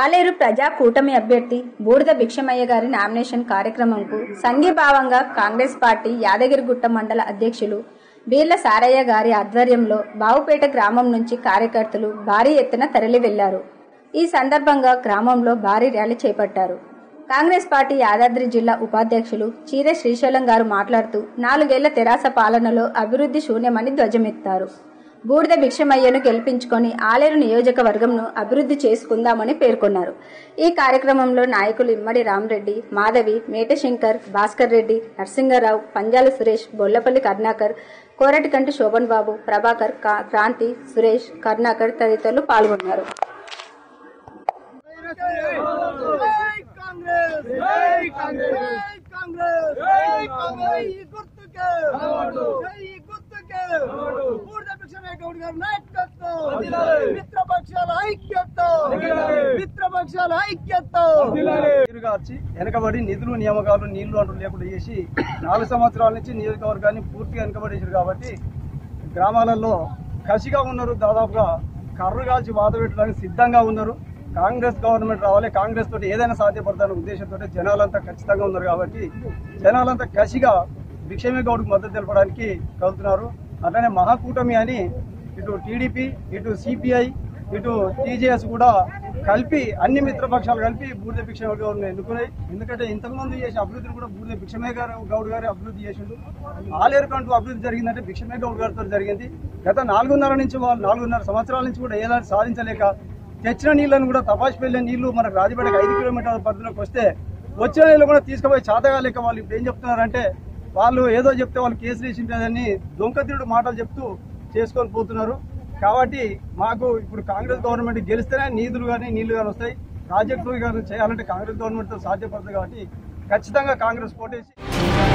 ఆలేరు ప్రజా కూటమి అభ్యర్థి బూడిద భిక్షమయ్య గారి నామినేషన్ కార్యక్రమంకు సంఘీభావంగా కాంగ్రెస్ పార్టీ యాదగిరిగుట్ట మండల అధ్యక్షులు బీర్ల సారయ్య గారి ఆధ్వర్యంలో బావుపేట గ్రామం నుంచి కార్యకర్తలు భారీ ఎత్తున తరలి వెళ్లారు ఈ సందర్భంగా గ్రామంలో భారీ ర్యాలీ చేపట్టారు కాంగ్రెస్ పార్టీ యాదాద్రి జిల్లా ఉపాధ్యక్షులు చీరె శ్రీశైలం గారు మాట్లాడుతూ నాలుగేళ్ల తెరాస పాలనలో అభివృద్ధి శూన్యమని ధ్వజమెత్తారు బూడిద భిక్షమయ్యను గెలిపించుకొని ఆలేరు నియోజకవర్గంను అభివృద్ధి చేసుకుందామని పేర్కొన్నారు ఈ కార్యక్రమంలో నాయకులు ఇమ్మడి రామరెడ్డి మాధవి మేటశంకర్ భాస్కర్ రెడ్డి నరసింగరావు పంజాల సురేష్ బొల్లపల్లి కర్ణాకర్ కోరటికంటి శోభన్ బాబు ప్రభాకర్ కా- క్రాంతి సురేష్ కర్ణాకర్ తదితరులు పాల్గొన్నారు జై కాంగ్రెస్ జై కాంగ్రెస్ జై కాంగ్రెస్ జై కాంగ్రెస్ ఈ గుర్తుకే జై ఈ గుర్తుకే పూర్ణ భిక్షమే గౌడ్ గారి నాయకత్వం మిత్రపక్షాల ఐక్యత మిత్రపక్షాల ఐక్యత తిరుగార్చి వెనకబడి నిధులు నియామకాలు నీళ్లు అంటూ లేకుండా చేసి నాలుగు సంవత్సరాల నుంచి నియోజకవర్గాన్ని పూర్తిగా వెనకబడేసారు కాబట్టి గ్రామాలలో కసిగా ఉన్నారు దాదాపుగా కర్రు కాల్చి వాత పెట్టడానికి సిద్ధంగా ఉన్నారు కాంగ్రెస్ గవర్నమెంట్ రావాలి కాంగ్రెస్ తోటి ఏదైనా సాధ్యపడతానే ఉద్దేశంతో జనాలంతా ఖచ్చితంగా ఉన్నారు కాబట్టి జనాలంతా కసిగా భిక్షమే గౌడ్కు మద్దతు తెలపడానికి కలుతున్నారు అట్లనే మహాకూటమి అని ఇటు టీడీపీ ఇటు సిపిఐ ఇటు టీజేఎస్ కూడా కలిపి అన్ని మిత్రపక్షాలు కలిపి బూడిద భిక్షమే గౌడ్ని ఎన్నుకున్నాయి ఎందుకంటే ఇంతకుముందు చేసే అభివృద్ధిని కూడా బూడిద భిక్షమే గారు గౌడ్ గారు అభివృద్ధి చేసిండు ఆలేరు కంటూ అభివృద్ధి జరిగిందంటే భిక్షమే గౌడ్ గారితో జరిగింది గత నాలుగున్నర నుంచి వాళ్ళు నాలుగున్నర సంవత్సరాల నుంచి కూడా ఏలాంటి సాధించలేక తెచ్చిన నీళ్లను కూడా తపాసి వెళ్ళిన నీళ్లు మనకు రాజపేటకు ఐదు కిలోమీటర్ల పరిధిలోకి వస్తే వచ్చిన నీళ్ళు కూడా తీసుకుపోయి చాతగా లేక వాళ్ళు ఇప్పుడు ఏం చెప్తున్నారంటే వాళ్ళు ఏదో చెప్తే వాళ్ళు కేసులు వేసిందని దొంగతిరుడు మాటలు చెప్తూ చేసుకొని పోతున్నారు కాబట్టి మాకు ఇప్పుడు కాంగ్రెస్ గవర్నమెంట్ గెలిస్తేనే నిధులు కానీ నీళ్లు కానీ వస్తాయి ప్రాజెక్టులు కానీ చేయాలంటే కాంగ్రెస్ గవర్నమెంట్తో సాధ్యపడుతుంది కాబట్టి ఖచ్చితంగా కాంగ్రెస్ కోటేసి